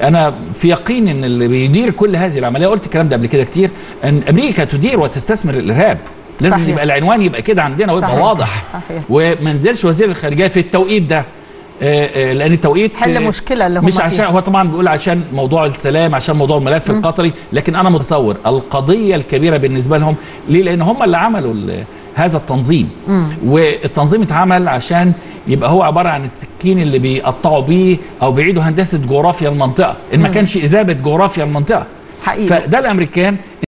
انا في يقين ان اللي بيدير كل هذه العمليه قلت الكلام ده قبل كده كتير ان امريكا تدير وتستثمر الارهاب لازم صحيح. يبقى العنوان يبقى كده عندنا ويبقى صحيح. واضح صحيح. وما نزلش وزير الخارجيه في التوقيت ده آه، آه، لان التوقيت حل آه، مشكلة اللي هم مش عشان فيها. هو طبعا بيقول عشان موضوع السلام عشان موضوع الملف القطري لكن انا متصور القضيه الكبيره بالنسبه لهم ليه لان هم اللي عملوا ال- هذا التنظيم والتنظيم اتعمل عشان يبقى هو عباره عن السكين اللي بيقطعوا بيه او بيعيدوا هندسه جغرافيا المنطقه ان ما كانش اذابه جغرافيا المنطقه حقيقي فده الامريكان